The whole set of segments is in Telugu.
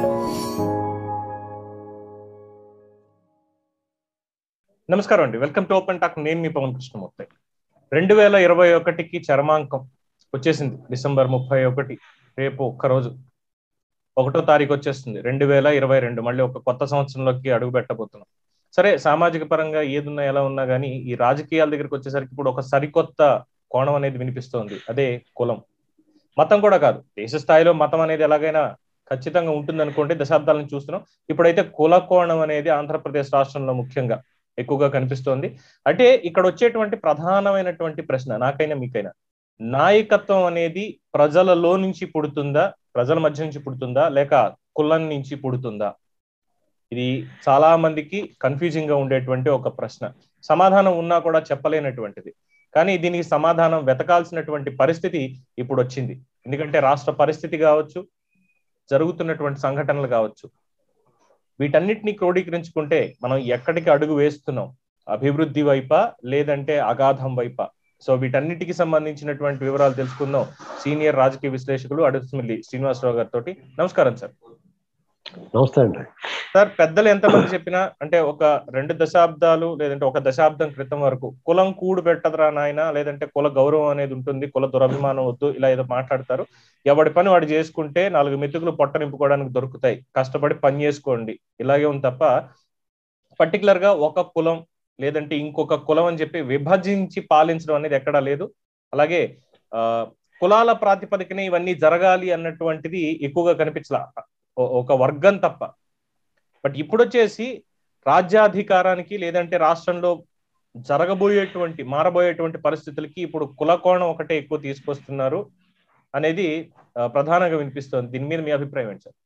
నమస్కారం అండి వెల్కమ్ టు ఓపెన్ టాక్ నేను మీ పవన్ కృష్ణమూర్తి రెండు వేల ఇరవై ఒకటికి చరమాంకం వచ్చేసింది డిసెంబర్ ముప్పై ఒకటి రేపు ఒక్కరోజు ఒకటో తారీఖు వచ్చేస్తుంది రెండు వేల ఇరవై రెండు మళ్ళీ ఒక కొత్త సంవత్సరంలోకి అడుగు పెట్టబోతున్నాం సరే సామాజిక పరంగా ఏదున్నా ఎలా ఉన్నా కానీ ఈ రాజకీయాల దగ్గరికి వచ్చేసరికి ఇప్పుడు ఒక సరికొత్త కోణం అనేది వినిపిస్తోంది అదే కులం మతం కూడా కాదు దేశ స్థాయిలో మతం అనేది ఎలాగైనా ఖచ్చితంగా ఉంటుంది అనుకోండి దశాబ్దాలను చూస్తున్నాం ఇప్పుడైతే కుల కోణం అనేది ఆంధ్రప్రదేశ్ రాష్ట్రంలో ముఖ్యంగా ఎక్కువగా కనిపిస్తోంది అంటే ఇక్కడ వచ్చేటువంటి ప్రధానమైనటువంటి ప్రశ్న నాకైనా మీకైనా నాయకత్వం అనేది ప్రజలలో నుంచి పుడుతుందా ప్రజల మధ్య నుంచి పుడుతుందా లేక కులం నుంచి పుడుతుందా ఇది చాలా మందికి కన్ఫ్యూజింగ్ గా ఉండేటువంటి ఒక ప్రశ్న సమాధానం ఉన్నా కూడా చెప్పలేనటువంటిది కానీ దీనికి సమాధానం వెతకాల్సినటువంటి పరిస్థితి ఇప్పుడు వచ్చింది ఎందుకంటే రాష్ట్ర పరిస్థితి కావచ్చు జరుగుతున్నటువంటి సంఘటనలు కావచ్చు వీటన్నిటిని క్రోడీకరించుకుంటే మనం ఎక్కడికి అడుగు వేస్తున్నాం అభివృద్ధి వైపా లేదంటే అగాధం వైపా సో వీటన్నిటికి సంబంధించినటువంటి వివరాలు తెలుసుకుందాం సీనియర్ రాజకీయ విశ్లేషకులు అడుగుతుమిల్లి శ్రీనివాసరావు గారితో నమస్కారం సార్ నమస్తే అండి సార్ పెద్దలు ఎంతమంది చెప్పినా అంటే ఒక రెండు దశాబ్దాలు లేదంటే ఒక దశాబ్దం క్రితం వరకు కులం కూడు పెట్టదురా నాయన లేదంటే కుల గౌరవం అనేది ఉంటుంది కుల దురభిమానం వద్దు ఇలా ఏదో మాట్లాడతారు ఎవడి పని వాడు చేసుకుంటే నాలుగు మెతుకులు పొట్ట నింపుకోవడానికి దొరుకుతాయి కష్టపడి పని చేసుకోండి ఇలాగే ఉంది తప్ప పర్టికులర్ గా ఒక కులం లేదంటే ఇంకొక కులం అని చెప్పి విభజించి పాలించడం అనేది ఎక్కడా లేదు అలాగే ఆ కులాల ప్రాతిపదికన ఇవన్నీ జరగాలి అన్నటువంటిది ఎక్కువగా కనిపించలా ఒక వర్గం తప్ప బట్ ఇప్పుడు వచ్చేసి రాజ్యాధికారానికి లేదంటే రాష్ట్రంలో జరగబోయేటువంటి మారబోయేటువంటి పరిస్థితులకి ఇప్పుడు కులకోణం ఒకటే ఎక్కువ తీసుకొస్తున్నారు అనేది ప్రధానంగా వినిపిస్తుంది దీని మీద మీ అభిప్రాయం ఏంటి సార్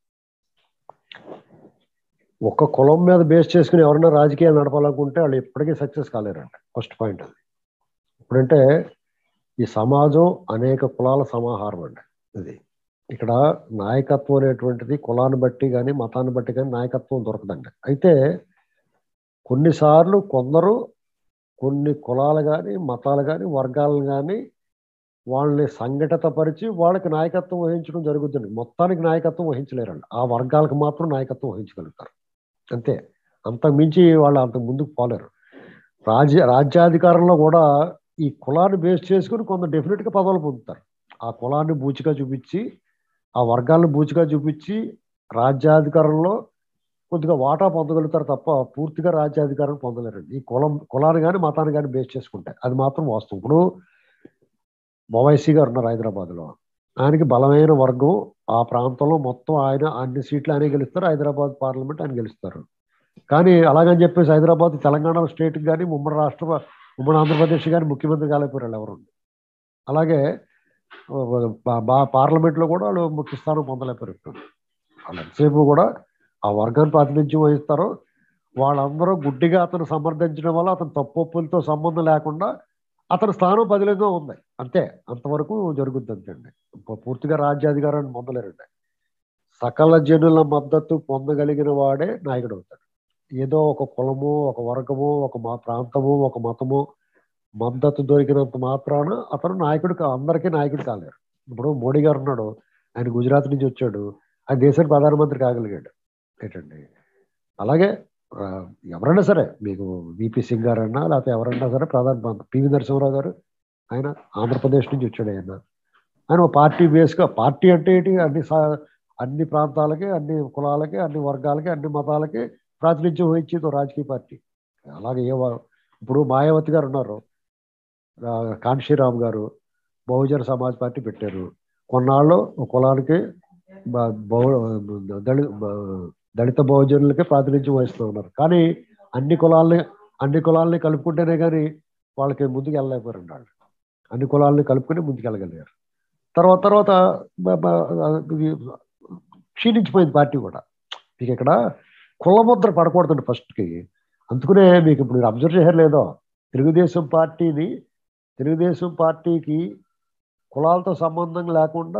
ఒక కులం మీద బేస్ చేసుకుని ఎవరైనా రాజకీయాలు నడపాలనుకుంటే వాళ్ళు ఎప్పటికీ సక్సెస్ కాలేరండి ఫస్ట్ పాయింట్ అది ఇప్పుడంటే ఈ సమాజం అనేక కులాల సమాహారం అండి ఇది ఇక్కడ నాయకత్వం అనేటువంటిది కులాన్ని బట్టి కానీ మతాన్ని బట్టి కానీ నాయకత్వం దొరకదండి అయితే కొన్నిసార్లు కొందరు కొన్ని కులాలు కానీ మతాలు కానీ వర్గాలను కానీ వాళ్ళని సంఘటితపరిచి వాళ్ళకి నాయకత్వం వహించడం జరుగుతుంది మొత్తానికి నాయకత్వం వహించలేరండి ఆ వర్గాలకు మాత్రం నాయకత్వం వహించగలుగుతారు అంతే అంతకు మించి వాళ్ళు అంత ముందుకు పోలేరు రాజ్య రాజ్యాధికారంలో కూడా ఈ కులాన్ని బేస్ చేసుకుని కొంత డెఫినెట్గా పదవులు పొందుతారు ఆ కులాన్ని బూచిగా చూపించి ఆ వర్గాలను బూచిగా చూపించి రాజ్యాధికారంలో కొద్దిగా వాటా పొందగలుగుతారు తప్ప పూర్తిగా రాజ్యాధికారం పొందలేరండి ఈ కులం కులాన్ని కానీ మతాన్ని కానీ బేస్ చేసుకుంటే అది మాత్రం వాస్తవం ఇప్పుడు ఓవైసీ గారు ఉన్నారు హైదరాబాద్లో ఆయనకి బలమైన వర్గం ఆ ప్రాంతంలో మొత్తం ఆయన అన్ని సీట్లు ఆయన గెలుస్తారు హైదరాబాద్ పార్లమెంట్ ఆయన గెలుస్తారు కానీ అలాగని చెప్పేసి హైదరాబాద్ తెలంగాణ స్టేట్కి కానీ ఉమ్మడి రాష్ట్ర ఉమ్మడి ఆంధ్రప్రదేశ్ కానీ ముఖ్యమంత్రి కాలేకపోయారు ఎవరు అలాగే పార్లమెంట్లో కూడా వాళ్ళు ముఖ్య స్థానం పొందలేకపోయారు వాళ్ళు ఎంతసేపు కూడా ఆ వర్గాన్ని ప్రాతినిధ్యం వహిస్తారో వాళ్ళందరూ గుడ్డిగా అతను సమర్థించడం వల్ల అతను తప్పొప్పులతో సంబంధం లేకుండా అతని స్థానం బదిలీగా ఉంది అంతే అంతవరకు జరుగుద్ది అంతేండి పూర్తిగా రాజ్యాధికారాన్ని పొందలేరండి సకల జనుల మద్దతు పొందగలిగిన వాడే నాయకుడు అవుతాడు ఏదో ఒక కులము ఒక వర్గము ఒక మా ప్రాంతము ఒక మతము మద్దతు దొరికినంత మాత్రాన అతను నాయకుడు అందరికీ నాయకుడు కాలేరు ఇప్పుడు మోడీ గారు ఉన్నాడు ఆయన గుజరాత్ నుంచి వచ్చాడు ఆయన దేశానికి ప్రధానమంత్రి కాగలిగాడు ఏంటండి అలాగే ఎవరైనా సరే మీకు విపి సింగ్ గారన్నా లేకపోతే ఎవరన్నా సరే ప్రధాన పివి నరసింహరావు గారు ఆయన ఆంధ్రప్రదేశ్ నుంచి వచ్చాడు ఆయన ఆయన పార్టీ బేస్గా పార్టీ అంటే ఏంటి అన్ని అన్ని ప్రాంతాలకి అన్ని కులాలకి అన్ని వర్గాలకి అన్ని మతాలకి ప్రాతినిధ్యం వహించేది రాజకీయ పార్టీ అలాగే ఏ ఇప్పుడు మాయావతి గారు ఉన్నారు కాన్షీరామ్ గారు బహుజన సమాజ్ పార్టీ పెట్టారు కొన్నాళ్ళు కులానికి దళిత దళిత బహుజనులకి ప్రాతినిధ్యం వహిస్తూ ఉన్నారు కానీ అన్ని కులాలని అన్ని కులాలని కలుపుకుంటేనే కానీ వాళ్ళకి ముందుకు వెళ్ళలేకపోయారు వాళ్ళు అన్ని కులాలని కలుపుకొని ముందుకు వెళ్ళగలిగారు తర్వాత తర్వాత క్షీణించిపోయింది పార్టీ కూడా మీకు ఇక్కడ కులముద్ర పడకూడదండి ఫస్ట్కి అందుకునే మీకు ఇప్పుడు మీరు అబ్జర్వ్ చేయలేదో లేదో తెలుగుదేశం పార్టీని తెలుగుదేశం పార్టీకి కులాలతో సంబంధం లేకుండా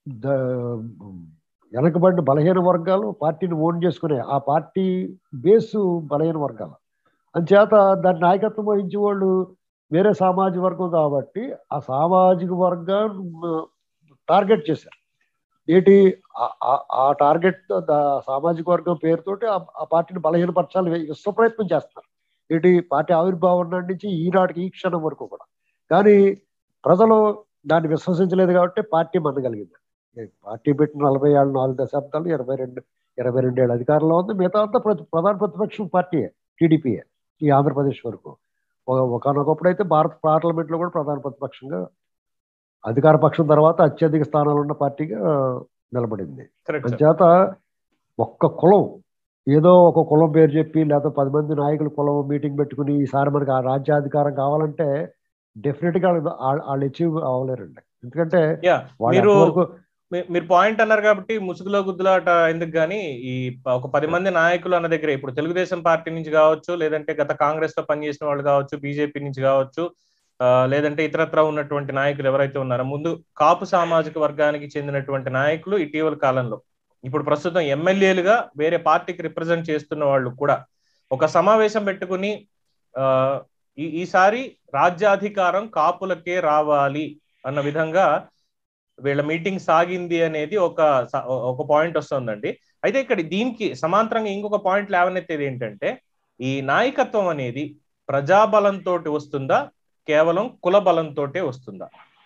వెనకబడిన బలహీన వర్గాలు పార్టీని ఓన్ చేసుకునే ఆ పార్టీ బేసు బలహీన వర్గాలు అంచేత దాని నాయకత్వం వహించే వాళ్ళు వేరే సామాజిక వర్గం కాబట్టి ఆ సామాజిక వర్గాన్ని టార్గెట్ చేశారు ఏంటి ఆ- ఆ- ఆ టార్గెట్ సామాజిక వర్గం పేరుతోటి ఆ- ఆ పార్టీని బలహీనపరచాలి విశ్వ ప్రయత్నం చేస్తున్నారు ఏంటి పార్టీ ఆవిర్భావం నాటి నుంచి ఈనాటికి ఈ క్షణం వరకు కూడా కానీ ప్రజలు దాన్ని విశ్వసించలేదు కాబట్టి పార్టీ మనగలిగింది ఈ పార్టీ పెట్టిన నలభై ఏళ్ళు నాలుగు దశాబ్దాలు ఇరవై రెండు ఇరవై రెండు ఏళ్ళ అధికారంలో ఉంది మిగతా అంతా ప్రతి ప్రధాన ప్రతిపక్షం పార్టీయే టీడీపీయే ఈ ఆంధ్రప్రదేశ్ వరకు ఒక- ఒకనొకప్పుడు అయితే భారత పార్లమెంట్ లో కూడా ప్రధాన ప్రతిపక్షంగా అధికార పక్షం తర్వాత అత్యధిక స్థానాలు ఉన్న పార్టీగా నిలబడింది కరెక్ట్ సార్ అంచేత ఒక్క కులం ఏదో ఒక కులం పేరు చెప్పి లేదా పది మంది నాయకులు కులం మీటింగ్ పెట్టుకుని ఈసారి మనకి ఆ రాజ్యాధికారం కావాలంటే డెఫినెట్ గా వాళ్ళు- వాళ్ళు వాళ్ళు అచీవ్ అవ్వలేరండి ఎందుకంటే యా వాళ్ళు మీరు ఎంతవరకు మీ- మీరు పాయింట్ అన్నారు కాబట్టి ముసుగులో గుద్దులాట ఎందుకు గానీ ఈ ప- ఒక పది మంది నాయకులు అన్న దగ్గర ఇప్పుడు తెలుగుదేశం పార్టీ నుంచి కావచ్చు లేదంటే గత కాంగ్రెస్ లో పనిచేసిన వాళ్ళు కావచ్చు బీజేపీ నుంచి కావచ్చు ఆ, లేదంటే ఇతరత్ర ఉన్నటువంటి నాయకులు ఎవరైతే ఉన్నారో ముందు కాపు సామాజిక వర్గానికి చెందినటువంటి నాయకులు ఇటీవల కాలంలో ఇప్పుడు ప్రస్తుతం ఎమ్మెల్యేలుగా వేరే పార్టీకి రిప్రజెంట్ చేస్తున్న వాళ్ళు కూడా ఒక సమావేశం పెట్టుకుని ఆ ఈ ఈసారి రాజ్యాధికారం కాపులకే రావాలి అన్న విధంగా వీళ్ళ మీటింగ్ సాగింది అనేది ఒక స- ఒక పాయింట్ వస్తుందండి అయితే ఇక్కడ దీనికి సమాంతరంగా ఇంకొక పాయింట్ లేవనెత్తేది ఏంటంటే ఈ నాయకత్వం అనేది ప్రజాబలంతో వస్తుందా కేవలం కుల బలంతో వస్తుందా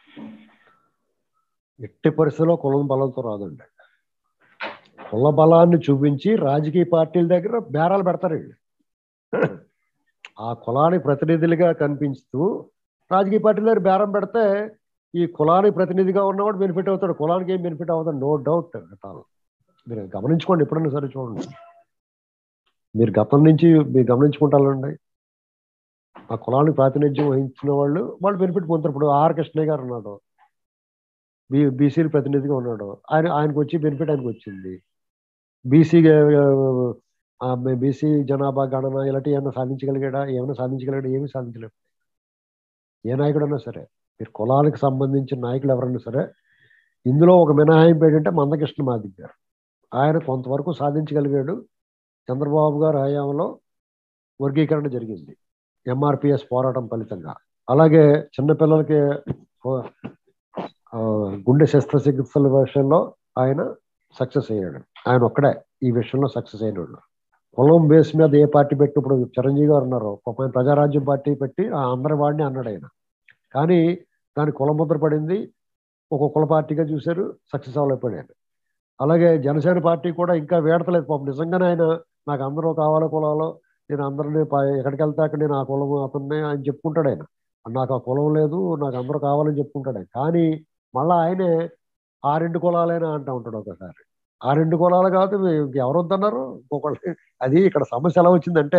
ఎట్టి పరిస్థితిలో కులం బలంతో రాదండి కుల బలాన్ని చూపించి రాజకీయ పార్టీల దగ్గర బేరాలు పెడతారు వీళ్ళు ఆ కులానికి ప్రతినిధులుగా కనిపిస్తూ రాజకీయ పార్టీల దగ్గర బేరం పెడితే ఈ కులానికి ప్రతినిధిగా ఉన్నవాడు బెనిఫిట్ అవుతాడు కులానికి ఏం బెనిఫిట్ అవుతాడు నో డౌట్ మీరు గమనించుకోండి ఎప్పుడైనా సరే చూడండి మీరు గతం నుంచి మీరు గమనించుకుంటారండి ఆ కులానికి ప్రాతినిధ్యం వహించిన వాళ్ళు వాళ్ళు బెనిఫిట్ పొందుతారు ఇప్పుడు ఆర్ కృష్ణయ్య గారు ఉన్నాడు బీ బీసీలు ప్రతినిధిగా ఉన్నాడు ఆయన ఆయనకు వచ్చి బెనిఫిట్ ఆయనకు వచ్చింది బీసీ బీసీ జనాభా గణన ఇలాంటి ఏమైనా సాధించగలిగాడా ఏమైనా సాధించగలిగాడా ఏమీ సాధించలేడు ఏ నాయకుడైనా సరే మీరు కులానికి సంబంధించిన నాయకులు ఎవరైనా సరే ఇందులో ఒక మినహాయింపు ఏంటంటే మందకృష్ణ మాదిక్ గారు ఆయన కొంతవరకు సాధించగలిగాడు చంద్రబాబు గారు హయాంలో వర్గీకరణ జరిగింది ఎంఆర్పిఎస్ పోరాటం ఫలితంగా అలాగే చిన్నపిల్లలకి ఆ, గుండె శస్త్రచికిత్సల విషయంలో ఆయన సక్సెస్ అయ్యాడు ఆయన ఒక్కడే ఈ విషయంలో సక్సెస్ అయినాడు కులం బేస్ మీద ఏ పార్టీ పెట్టి ఇప్పుడు చిరంజీవి గారు ఉన్నారు పాపం ఆయన ప్రజారాజ్యం పార్టీ పెట్టి ఆ అందరి వాడిని అన్నాడు ఆయన కానీ దాని కులం ముద్ర పడింది ఒక కుల పార్టీగా చూశారు సక్సెస్ అవ్వలేకపోయాడు అలాగే జనసేన పార్టీ కూడా ఇంకా వేడతలేదు పాపం నిజంగానే ఆయన నాకు అందరూ కావాలో కులాలో నేను అందరినీ ప- ఎక్కడికి వెళ్తే అక్కడ నేను ఆ కులం అతన్ని ఆయన చెప్పుకుంటాడు ఆయన నాకు ఆ కులం లేదు నాకు అందరూ కావాలని చెప్పుకుంటాడు ఆయన కానీ మళ్ళా ఆయనే ఆ రెండు కులాలైనా అంటూ ఉంటాడు ఒకసారి ఆ రెండు కులాలు కాదు మీ- ఎవరు వద్దన్నారు ఇంకొకళ్ళు అది ఇక్కడ సమస్య ఎలా వచ్చిందంటే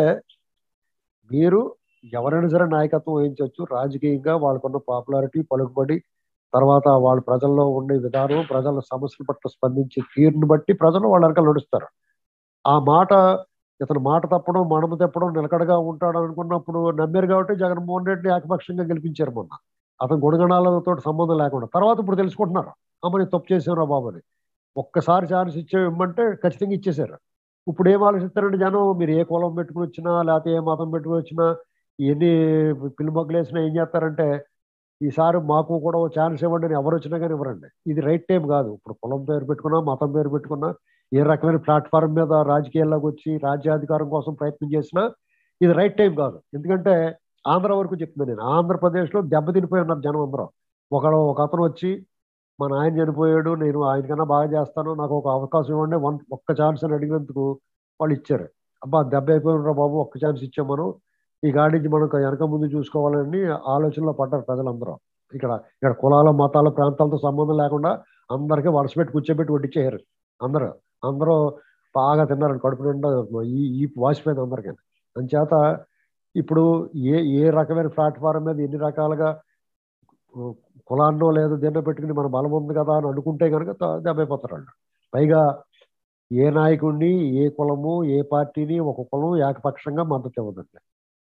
మీరు ఎవరైనా సరే నాయకత్వం వహించవచ్చు రాజకీయంగా వాళ్ళకున్న పాపులారిటీ పలుకుబడి తర్వాత వాళ్ళ ప్రజల్లో ఉండే విధానం ప్రజల సమస్యల పట్ల స్పందించే తీరుని బట్టి ప్రజలు వాళ్ళ వెనకాల నడుస్తారు ఆ మాట ఇతను మాట తప్పడం మడమ తప్పడం నిలకడగా ఉంటాడు అనుకున్నప్పుడు నమ్మారు కాబట్టి జగన్మోహన్ రెడ్డి ఏకపక్షంగా గెలిపించారు మొన్న అతను గుణగణాలతో సంబంధం లేకుండా తర్వాత ఇప్పుడు తెలుసుకుంటున్నారు అమ్మని తప్పు చేసారా బాబు అని ఒక్కసారి ఛాన్స్ ఇచ్చే ఇమ్మంటే ఖచ్చితంగా ఇచ్చేశారు ఇప్పుడు ఏం ఆలోచిస్తారంటే జనం మీరు ఏ కులం పెట్టుకుని వచ్చినా లేకపోతే ఏ మతం పెట్టుకుని వచ్చినా ఎన్ని పిల్లిమొగ్గలు వేసినా ఏం చేస్తారంటే ఈసారి మాకు కూడా ఓ ఛాన్స్ ఇవ్వండి అని ఎవరు వచ్చినా కానీ ఇవ్వరండి ఇది రైట్ టైం కాదు ఇప్పుడు కులం పేరు పెట్టుకున్నా మతం పేరు పెట్టుకున్నా ఏ రకమైన ప్లాట్ఫామ్ మీద రాజకీయాల్లోకి వచ్చి రాజ్యాధికారం కోసం ప్రయత్నం చేసినా ఇది రైట్ టైం కాదు ఎందుకంటే ఆంధ్ర వరకు చెప్తున్నాను నేను ఆంధ్రప్రదేశ్లో దెబ్బతినిపోయి ఉన్నారు జనం అందరూ ఒకడు ఒక అతను వచ్చి మా నాయన చనిపోయాడు నేను ఆయనకన్నా బాగా చేస్తాను నాకు ఒక అవకాశం ఇవ్వండి వన్ ఒక్క ఛాన్స్ అని అడిగినందుకు వాళ్ళు ఇచ్చారు అబ్బా దెబ్బ అయిపోయినరా బాబు ఒక్క ఛాన్స్ ఇచ్చాం మనం ఈ గాడి నుంచి మనం వెనక ముందు చూసుకోవాలని ఆలోచనలో పడ్డారు ప్రజలందరూ ఇక్కడ ఇక్కడ కులాల మతాల ప్రాంతాలతో సంబంధం లేకుండా అందరికీ వలస పెట్టి కూర్చోబెట్టి వడ్డించేయారు అందరూ అందరూ బాగా తిన్నారు కడుపు నిండా ఈ ఈ వాసిపోయింది అందరికీ అంచేత ఇప్పుడు ఏ ఏ రకమైన ప్లాట్ఫారం మీద ఎన్ని రకాలుగా ఉ, కులాన్నో లేదో దీన్నో పెట్టుకుని మన బలం ఉంది కదా అని అనుకుంటే కనుక దెబ్బైపోతారు వాళ్ళు పైగా ఏ నాయకుడిని ఏ కులము ఏ పార్టీని ఒక కులం ఏకపక్షంగా మద్దతు ఇవ్వదండి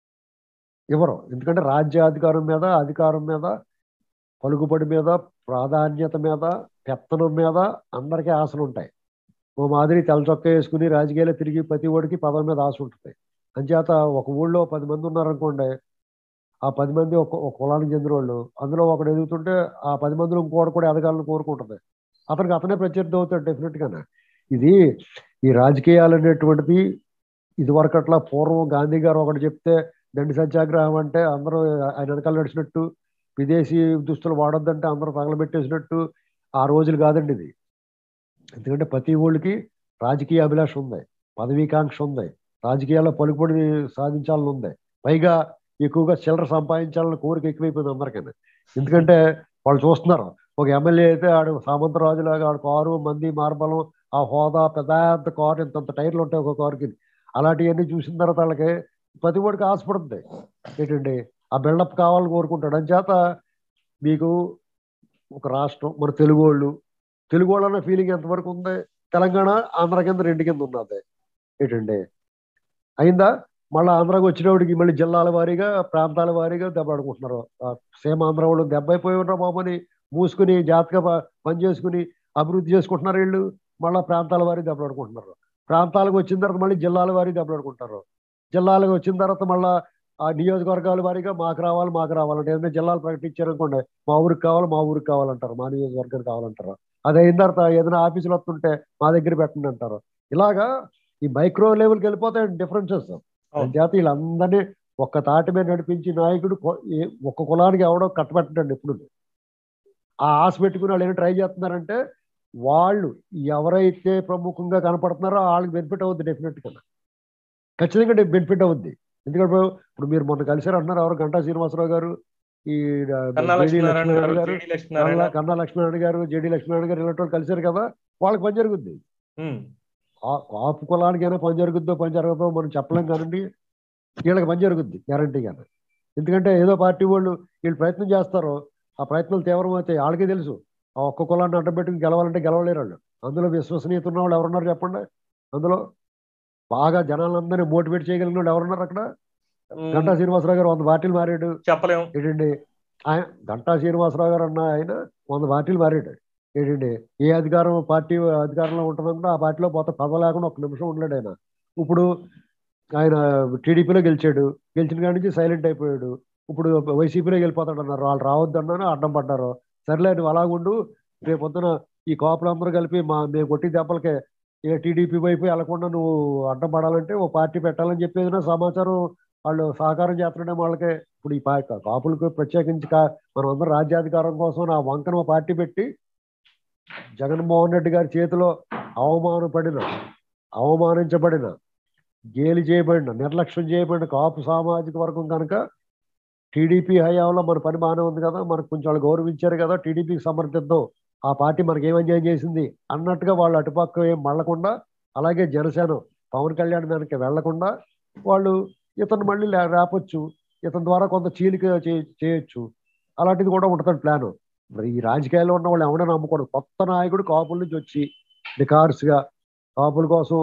ఇవ్వరు ఎందుకంటే రాజ్యాధికారం మీద అధికారం మీద పలుకుబడి మీద ప్రాధాన్యత మీద పెత్తనం మీద అందరికీ ఆశలు ఉంటాయి ఓ మాదిరి తెల్ల చొక్కా వేసుకుని రాజకీయాలు తిరిగి ప్రతి ఓడికి పదవి మీద ఆశ ఉంటుంది అంచేత ఒక ఊళ్ళో పది మంది ఉన్నారనుకోండి ఆ పది మంది ఒక ఒక కులానికి చెందిన వాళ్ళు అందులో ఒకడు ఎదుగుతుంటే ఆ పది మందిలో ఇంకోటి కూడా ఎదగాలని కోరుకుంటుంది అతనికి అతనే ప్రత్యర్థి అవుతాడు డెఫినెట్ గానే ఇది ఈ రాజకీయాలు అనేటువంటిది ఇది వరకు అట్లా పూర్వం గాంధీ గారు ఒకటి చెప్తే దండి సత్యాగ్రహం అంటే అందరూ ఆయన వెనకాల నడిచినట్టు విదేశీ దుస్తులు వాడొద్దంటే అందరూ తగలబెట్టేసినట్టు ఆ రోజులు కాదండి ఇది ఎందుకంటే ప్రతి ఊళ్ళకి రాజకీయ అభిలాష ఉంది పదవీకాంక్ష ఉంది రాజకీయాల్లో పలుకుబడి సాధించాలని ఉంది పైగా ఎక్కువగా చిల్లర సంపాదించాలని కోరిక ఎక్కువైపోయింది అందరికీ ఎందుకంటే వాళ్ళు చూస్తున్నారు ఒక ఎమ్మెల్యే అయితే ఆడు సామంతరాజులాగా ఆడు కారు మంది మార్బలం ఆ హోదా పెద్ద పెద్ద కారు ఇంతంత టైర్లు ఉంటాయి ఒక కారుకి అలాంటివన్నీ చూసిన తర్వాత వాళ్ళకి ప్రతి ఒడికి ఆశపడుతుంది ఏంటండి ఆ బిల్డప్ కావాలని కోరుకుంటాడు అంచేత మీకు ఒక రాష్ట్రం మన తెలుగు వాళ్ళు తెలుగు వాళ్ళు అన్న ఫీలింగ్ ఎంతవరకు ఉంది తెలంగాణ ఆంధ్ర కింద రెండు కింద ఉన్నది ఏంటండి అయిందా మళ్ళీ ఆంధ్రాకి వచ్చినప్పటికి మళ్ళీ జిల్లాల వారీగా ప్రాంతాల వారీగా దెబ్బలాడుకుంటున్నారు సేమ్ ఆంధ్ర వాళ్ళు దెబ్బ అయిపోయి ఉన్నారు బాబుని మూసుకుని జాతక పని చేసుకుని అభివృద్ధి చేసుకుంటున్నారు వీళ్ళు మళ్ళీ ప్రాంతాల వారి దెబ్బలాడుకుంటున్నారు ప్రాంతాలకు వచ్చిన తర్వాత మళ్ళీ జిల్లాల వారి దెబ్బలాడుకుంటారు జిల్లాలకు వచ్చిన తర్వాత మళ్ళీ ఆ నియోజకవర్గాల వారీగా మాకు రావాలి మాకు రావాలంటే ఏదైనా జిల్లాలు ప్రకటించారు అనుకోండి మా ఊరికి కావాలి మా ఊరికి కావాలంటారు మా నియోజకవర్గానికి కావాలంటారు అది అయిన తర్వాత ఏదైనా ఆఫీసులు వస్తుంటే మా దగ్గర పెట్టండి అంటారు ఇలాగా ఈ మైక్రో లెవెల్కి వెళ్ళిపోతాయి డిఫరెన్సెస్ చేత వీళ్ళందరినీ ఒక్క తాటి మీద నడిపించి నాయకుడు ఒక్క కులానికి ఎవడో కట్టబెట్టండి ఎప్పుడు ఆ ఆశ పెట్టుకుని వాళ్ళు ఏమైనా ట్రై చేస్తున్నారంటే వాళ్ళు ఎవరైతే ప్రముఖంగా కనపడుతున్నారో వాళ్ళకి బెనిఫిట్ అవుద్ది డెఫినెట్గా ఖచ్చితంగా బెనిఫిట్ అవుద్ది ఎందుకంటే ఇప్పుడు మీరు మొన్న కలిసారు అంటున్నారు ఎవరు గంటా శ్రీనివాసరావు గారు ఈ కన్నా లక్ష్మీనారాయణ గారు జేడి లక్ష్మీనారాయణ కన్నా లక్ష్మీనారాయణ గారు జేడి లక్ష్మీనారాయణ గారు ఇలాంటి వాళ్ళు కలిసారు కదా వాళ్ళకి పని జరుగుద్ది ఉమ్, కాపు కులానికైనా పని జరుగుద్దో పని జరగదో మనం చెప్పలేం కానండి వీళ్ళకి పని జరుగుద్ది గ్యారంటీగానే ఎందుకంటే ఏదో పార్టీ వాళ్ళు వీళ్ళు ప్రయత్నం చేస్తారో ఆ ప్రయత్నాలు తీవ్రమవుతాయి వాళ్ళకే తెలుసు ఆ ఒక్క కులాన్ని అడ్డం పెట్టుకుని గెలవాలంటే గెలవలేరు వాళ్ళు అందులో విశ్వసనీయత ఉన్న వాళ్ళు ఎవరున్నారు చెప్పండి అందులో బాగా జనాలందరినీ మోటివేట్ చేయగలిగిన వాళ్ళు ఎవరున్నారు అక్కడ ఉమ్, గంటా శ్రీనివాసరావు గారు వంద పార్టీలు మారాడు చెప్పలేం ఏంటండి ఆయన గంటా శ్రీనివాసరావు గారు అన్న ఆయన వంద పార్టీలు మారాడు ఏంటండి ఏ అధికారం పార్టీ అధికారంలో ఉంటుందన్నా ఆ పార్టీలో పోతే పదవి లేకుండా ఒక నిమిషం ఉండలేడు ఆయన ఇప్పుడు ఆయన టీడీపీలో గెలిచాడు గెలిచిన కాడి నుంచి సైలెంట్ అయిపోయాడు ఇప్పుడు వైసీపీలో వెళ్ళిపోతాడు అన్నారు వాళ్ళు రావద్దు అన్నారు అడ్డం పడ్డారు సర్లే నువ్వు అలాగుండు రేపు పొద్దున ఈ కాపులందరూ కలిపి మా మేము కొట్టి దెబ్బలకే ఏ టీడీపీ వైపు వెళ్లకుండా నువ్వు అడ్డం పడాలంటే ఓ పార్టీ పెట్టాలని చెప్పేది సమాచారం వాళ్ళు సహకారం చేస్తుండే వాళ్ళకి ఇప్పుడు ఈ పా- కాపులకు ప్రత్యేకించి కా- మనం అందరం రాజ్యాధికారం కోసం ఆ వంకన ఓ పార్టీ పెట్టి జగన్మోహన్ రెడ్డి గారి చేతిలో అవమానపడిన అవమానించబడిన గేలి చేయబడిన నిర్లక్ష్యం చేయబడిన కాపు సామాజిక వర్గం కనుక టీడీపీ హయాంలో మన పని బాగానే ఉంది కదా మనకు కొంచెం వాళ్ళు గౌరవించారు కదా టీడీపీకి సమర్థిద్దాం ఆ పార్టీ మనకి ఏం అన్యాయం చేసింది అన్నట్టుగా వాళ్ళు అటుపక్క ఏం మళ్ళకుండా అలాగే జనసేన పవన్ కళ్యాణ్ దానికి వెళ్లకుండా వాళ్ళు ఇతను మళ్ళీ లే- రాపొచ్చు ఇతని ద్వారా కొంత చీలిక చే- చేయొచ్చు అలాంటిది కూడా ఉంటుంది ప్లాన్ మరి ఈ రాజకీయాల్లో ఉన్న వాళ్ళు ఎవరైనా నమ్ముకోడు కొత్త నాయకుడు కాపుల నుంచి వచ్చి నికార్స్గా కాపుల కోసం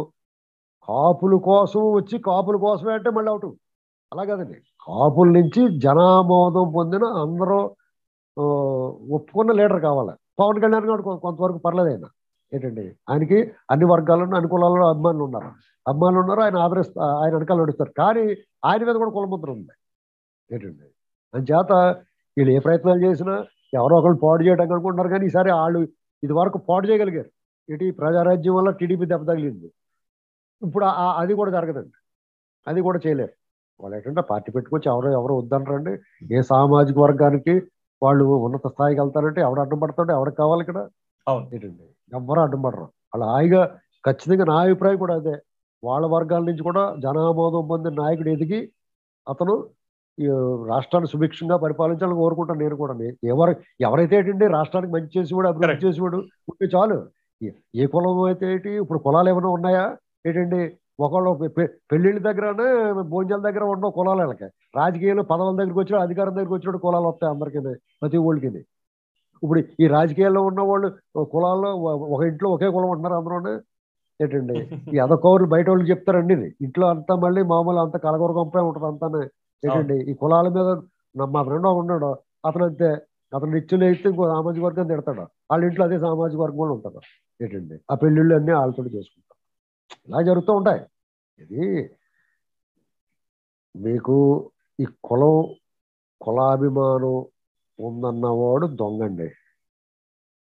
కాపుల కోసం వచ్చి కాపుల కోసమే అంటే మళ్ళీ అవుట్ అలా కదండి కాపుల నుంచి జనామోదం పొందిన అందరూ ఆ, ఒప్పుకున్న లీడర్ కావాలి పవన్ కళ్యాణ్ గారు కొ- కొంతవరకు పర్లేదు ఆయన ఏంటండి ఆయనకి అన్ని వర్గాలను అన్ని కులాల్లో అభిమానులు ఉన్నారు అభిమానులు ఉన్నారు ఆయన ఆదరిస్తా ఆయన వెనకాల నడుస్తారు కానీ ఆయన మీద కూడా కులముద్ర ఉంది ఏంటండి చేత వీళ్ళు ఏ ప్రయత్నాలు చేసినా ఎవరో ఒకళ్ళు పాడు చేయడానికి అనుకుంటున్నారు కానీ ఈసారి వాళ్ళు ఇది వరకు పాడు చేయగలిగారు ఇటు ఈ ప్రజారాజ్యం వల్ల టీడీపీ దెబ్బ తగిలింది ఇప్పుడు ఆ- ఆ- అది కూడా జరగదండి అది కూడా చేయలేరు వాళ్ళు ఏంటంటే పార్టీ పెట్టుకొచ్చి ఎవరో ఎవరో వద్దంటారండి ఏ సామాజిక వర్గానికి వాళ్ళు ఉన్నత స్థాయికి వెళ్తారంటే ఎవడు అడ్డం పడతాడు ఎవరికి కావాలి ఇక్కడ అవును ఏంటండి ఎవ్వరూ అడ్డం పడరు వాళ్ళు హాయిగా ఖచ్చితంగా నా అభిప్రాయం కూడా అదే వాళ్ళ వర్గాల నుంచి కూడా జనామోదం పొందిన నాయకుడు ఎదిగి అతను ఈ రాష్ట్రాన్ని సుభిక్షంగా పరిపాలించాలని కోరుకుంటాను నేను కూడా ఎవరు ఎవరైతే ఏంటండి రాష్ట్రానికి మంచి చేసేవాడు అభివృద్ధి Correct. చేసేవాడు ఉంటే చాలు ఏ- ఏ కులం అయితే ఏంటి ఇప్పుడు కులాలు ఏమైనా ఉన్నాయా ఏంటండి ఒకళ్ళు పె- పె- పెళ్ళిళ్ళ దగ్గరనే భోజనాల దగ్గర ఉండవు కులాలు వాళ్ళకి రాజకీయాలు పదవుల దగ్గరికి వచ్చిన అధికారం దగ్గరికి వచ్చినప్పుడు కులాలు వస్తాయి అందరికీ ప్రతి ఊళ్ళకి ఇప్పుడు ఈ రాజకీయాల్లో ఉన్న వాళ్ళు కులాల్లో ఒ- ఒక ఇంట్లో ఒకే కులం ఉంటున్నారు అందరూ ఏంటండి ఈ అదొకరు బయట వాళ్ళు చెప్తారండి ఇది ఇంట్లో అంతా మళ్ళీ మామూలు అంత కలగొర గొంపే ఉంటుంది అంతానే ఏంటండి ఈ కులాల మీద నా- మా ఫ్రెండ్ ఒక ఉన్నాడు అతను అంతే అతను నిత్యులు అయితే ఇంకో సామాజిక వర్గం తిడతాడు వాళ్ళ ఇంట్లో అదే సామాజిక వర్గం వాళ్ళు ఉంటారు ఏంటండి ఆ పెళ్ళిళ్ళు అన్నీ వాళ్ళతో చేసుకుంటారు ఇలా జరుగుతూ ఉంటాయి ఇది మీకు ఈ కులం కులాభిమానం ఉందన్నవాడు దొంగండి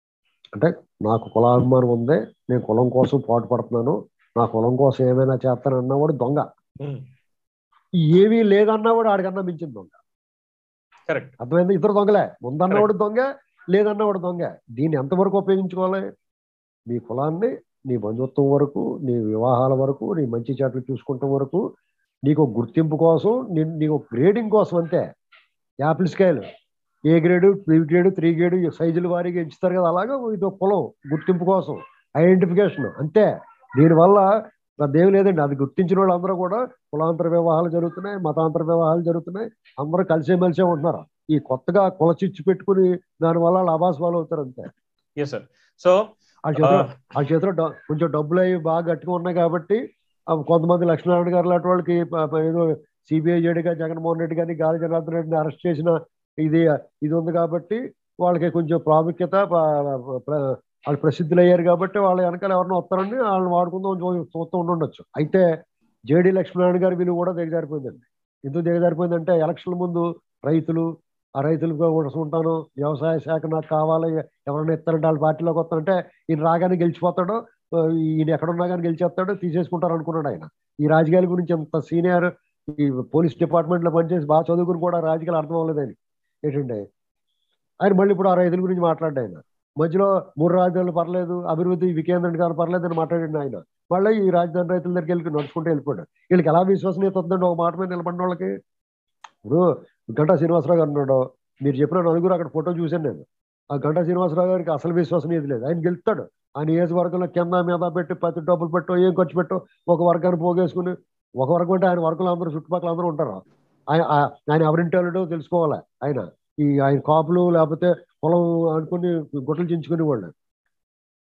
అంటే నాకు కులాభిమానం ఉంది నేను కులం కోసం పాటు పడుతున్నాను నా కులం కోసం ఏమైనా చేస్తాను అన్నవాడు దొంగ ఉమ్, ఏమీ లేదన్నవాడు ఆడికన్నా మించిన దొంగ కరెక్ట్ అర్థమైంది ఇద్దరు దొంగలే ముందన్నవాడు దొంగ లేదన్నవాడు దొంగ దీన్ని ఎంతవరకు ఉపయోగించుకోవాలి నీ కులాన్ని నీ బంధుత్వం వరకు నీ వివాహాల వరకు నీ మంచి చెట్లు చూసుకుంటాం వరకు నీకు ఒక గుర్తింపు కోసం నీ- నీకు ఒక గ్రేడింగ్ కోసం అంతే apple scale A grade B grade three grade సైజుల వారీగా ఎంచుతారు కదా అలాగా ఇది ఒక కులం గుర్తింపు కోసం ఐడెంటిఫికేషన్ అంతే దీనివల్ల అదేం లేదండి అది గుర్తించిన వాళ్ళందరూ కూడా కులాంతర వివాహాలు జరుగుతున్నాయి మతాంతర వివాహాలు జరుగుతున్నాయి అందరూ కలిసేమెలిసే ఉంటున్నారు ఈ కొత్తగా కుల చిచ్చు పెట్టుకుని దానివల్ల వాళ్ళు అభాస్వాలు అవుతారు అంతే ఎస్ సార్ సో ఆ చేతిలో ఆ చేతిలో డ- కొంచెం డబ్బులు అవి బాగా గట్టిగా ఉన్నాయి కాబట్టి ఆ కొంతమంది లక్ష్మీనారాయణ గారు లాంటి వాళ్ళకి ప- ప- ఏదో సిబిఐ జేడిగా జగన్మోహన్ రెడ్డి గారిని గాలి జనార్దన్ రెడ్డిని అరెస్ట్ చేసిన ఇది ఇది ఉంది కాబట్టి వాళ్ళకి కొంచెం ప్రాముఖ్యత ప- ప్ర- వాళ్ళు ప్రసిద్ధులు అయ్యారు కాబట్టి వాళ్ళ వెనకాల ఎవరినో వస్తారని వాళ్ళని వాడుకుందాం చూ- చూస్తూ ఉండుండొచ్చు అయితే జేడి లక్ష్మీనారాయణ గారి విలువ కూడా దిగజారిపోయిందండి ఎందుకు దిగజారిపోయిందంటే ఎలక్షన్ ముందు రైతులు ఆ రైతులకు కూడా ఉంటాను వ్యవసాయ శాఖ నాకు కావాలి ఎవరైనా ఇస్తారంటే వాళ్ళ పార్టీలోకి వస్తారంటే ఈయన రాగానే గెలిచిపోతాడు ఆ, ఈయన ఎక్కడున్నా కానీ గెలిచేస్తాడు తీసేసుకుంటారు అనుకున్నాడు ఆయన ఈ రాజకీయాల గురించి అంత సీనియర్ ఈ పోలీస్ డిపార్ట్మెంట్ లో పనిచేసి బాగా చదువుకుని కూడా రాజకీయాలు అర్థం అవ్వలేదు ఆయన ఏంటంటే ఆయన మళ్ళీ ఇప్పుడు ఆ రైతుల గురించి మాట్లాడాడు ఆయన మధ్యలో మూడు రాజధానులు పర్లేదు అభివృద్ధి వికేంద్రీకరణ పర్లేదు అని మాట్లాడండి ఆయన మళ్ళీ ఈ రాజధాని రైతుల దగ్గరికి వెళ్ళి నడుచుకుంటూ వెళ్ళిపోయాడు వీళ్ళకి ఎలా విశ్వసనీయత వద్దండి ఒక మాట మీద నిలబడిన వాళ్ళకి ఇప్పుడు గంటా శ్రీనివాసరావు గారు ఉన్నాడు మీరు చెప్పిన నలుగురు అక్కడ ఫోటో చూశాను నేను ఆ గంటా శ్రీనివాసరావు గారికి అసలు విశ్వసనీయత లేదు ఆయన గెలుస్తాడు ఆ నియోజకవర్గంలో కింద మీద పెట్టి ప్రతి డబ్బులు పెట్టో ఏం ఖర్చు పెట్టో ఒక వర్గాన్ని పోగేసుకుని ఒక వర్గం అంటే ఆయన వర్గంలో అందరూ చుట్టుపక్కల అందరూ ఉంటారు ఆయన ఆ- ఆయన ఎవరింటి వాళ్ళో తెలుసుకోవాలి ఆయన ఈ ఆయన కాపులు లేకపోతే పొలం అనుకుని గుట్టలు చించుకునే వాళ్ళు